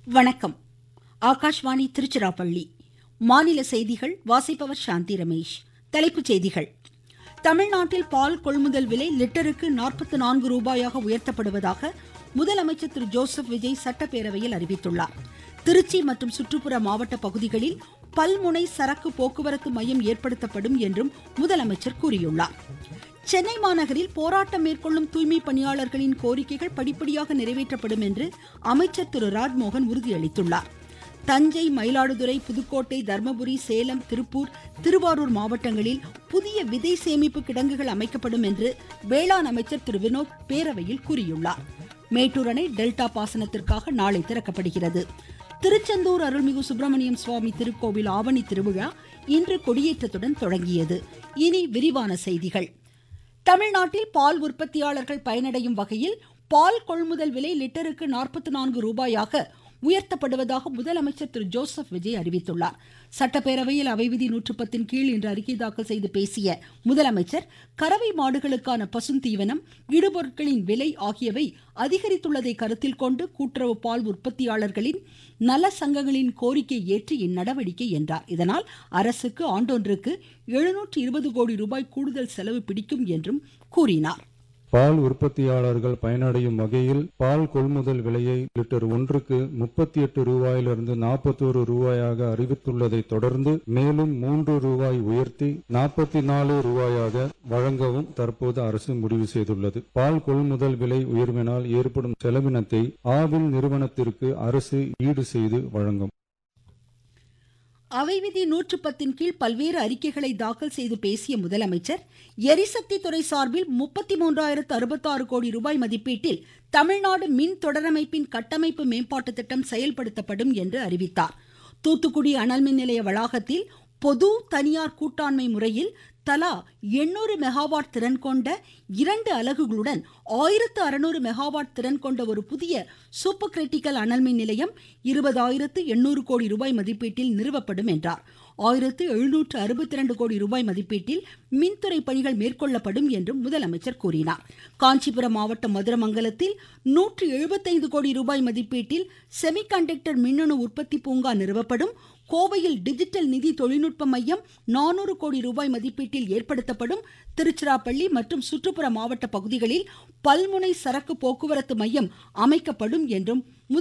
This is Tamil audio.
வணக்கம் ஆகாஷ்வாணி திருச்சிராப்பள்ளி மாநில செய்திகள் வாசிப்பவர் சாந்தி ரமேஷ் தலைப்புச் செய்திகள் தமிழ்நாட்டில் பால் கொள்முதல் விலை லிட்டருக்கு நாற்பத்து நான்கு ரூபாயாக உயர்த்தப்படுவதாக முதலமைச்சர் திரு ஜோசப் விஜய் சட்டப்பேரவையில் அறிவித்துள்ளார் திருச்சி மற்றும் சுற்றுப்புற மாவட்ட பகுதிகளில் பல்முனை சரக்கு போக்குவரத்து மையம் ஏற்படுத்தப்படும் என்றும் முதலமைச்சர் கூறியுள்ளார் சென்னை மாநகரில் போராட்டம் மேற்கொள்ளும் தூய்மை பணியாளர்களின் கோரிக்கைகள் படிப்படியாக நிறைவேற்றப்படும் என்று அமைச்சர் திரு ராஜ்மோகன் உறுதியளித்துள்ளார் தஞ்சை மயிலாடுதுறை புதுக்கோட்டை தர்மபுரி சேலம் திருப்பூர் திருவாரூர் மாவட்டங்களில் புதிய விதை சேமிப்பு கிடங்குகள் அமைக்கப்படும் என்று வேளாண் அமைச்சர் திரு வினோத் பேரவையில் கூறியுள்ளார் மேட்டூர் அணை டெல்டா பாசனத்திற்காக நாளை திறக்கப்படுகிறது திருச்செந்தூர் அருள்மிகு சுப்பிரமணியம் சுவாமி திருக்கோவில் ஆவணி திருவிழா இன்று கொடியேற்றத்துடன் தொடங்கியது இனி விரிவான செய்திகள் தமிழ்நாட்டில் பால் உற்பத்தியாளர்கள் பயனடையும் வகையில் பால் கொள்முதல் விலை லிட்டருக்கு நாற்பத்தி நான்கு ரூபாயாக உயர்த்தப்படுவதாக முதலமைச்சர் திரு ஜோசப் விஜய் அறிவித்துள்ளார் சட்டப்பேரவையில் அவை விதி நூற்று பத்தின் கீழ் இன்று அறிக்கை தாக்கல் செய்து பேசிய முதலமைச்சர் கறவை மாடுகளுக்கான பசுந்தீவனம் இடுபொருட்களின் விலை ஆகியவை அதிகரித்துள்ளதை கருத்தில் கொண்டு கூட்டுறவு பால் உற்பத்தியாளர்களின் நல சங்கங்களின் கோரிக்கை ஏற்று இந்நடவடிக்கை என்றார் இதனால் அரசுக்கு ஆண்டொன்றுக்கு எழுநூற்று இருபது கோடி ரூபாய் கூடுதல் செலவு பிடிக்கும் என்றும் கூறினார் பால் உற்பத்தியாளர்கள் பயனடையும் வகையில் பால் கொள்முதல் விலையை லிட்டர் ஒன்றுக்கு முப்பத்தி எட்டு ரூபாயிலிருந்து நாற்பத்தோரு ரூபாயாக அறிவித்துள்ளதை தொடர்ந்து மேலும் மூன்று ரூபாய் உயர்த்தி நாற்பத்தி நாலு ரூபாயாக வழங்கவும் தற்போது அரசு முடிவு செய்துள்ளது பால் கொள்முதல் விலை உயர்வினால் ஏற்படும் செலவினத்தை ஆவில் நிறுவனத்திற்கு அரசு ஈடு செய்து வழங்கும் அவை விதி நூற்று பத்தின் கீழ் பல்வேறு அறிக்கைகளை தாக்கல் செய்து பேசிய முதலமைச்சர் எரிசக்தி துறை சார்பில் முப்பத்தி மூன்றாயிரத்து அறுபத்தாறு கோடி ரூபாய் மதிப்பீட்டில் தமிழ்நாடு மின் தொடரமைப்பின் கட்டமைப்பு மேம்பாட்டு திட்டம் செயல்படுத்தப்படும் என்று அறிவித்தார் தூத்துக்குடி அனல்மின் நிலைய வளாகத்தில் பொது தனியார் கூட்டாண்மை முறையில் தலா எண்ணூறு மெகாவாட் திறன் கொண்ட இரண்டு அலகுகளுடன் ஆயிரத்து அறுநூறு மெகாவாட் திறன் கொண்ட ஒரு புதிய சூப்பர் கிரிட்டிக்கல் அனல்மின் நிலையம் இருபதாயிரத்து எண்ணூறு கோடி ரூபாய் மதிப்பீட்டில் நிறுவப்படும் என்றார் ஆயிரத்து எழுநூற்று அறுபத்தி ரெண்டு கோடி ரூபாய் மதிப்பீட்டில் மின்துறை பணிகள் மேற்கொள்ளப்படும் என்றும் முதலமைச்சர் கூறினார் காஞ்சிபுரம் மாவட்டம் மதுரமங்கலத்தில் நூற்று எழுபத்தைந்து கோடி ரூபாய் மதிப்பீட்டில் செமிகண்டக்டர் மின்னணு உற்பத்தி பூங்கா நிறுவப்படும் கோவையில் டிஜிட்டல் நிதி தொழில்நுட்ப மையம் நானூறு கோடி ரூபாய் மதிப்பீட்டில் ஏற்படுத்தப்படும் திருச்சிராப்பள்ளி மற்றும் சுற்றுப்புற மாவட்ட பகுதிகளில் பல்முனை சரக்கு போக்குவரத்து மையம் அமைக்கப்படும் என்றும்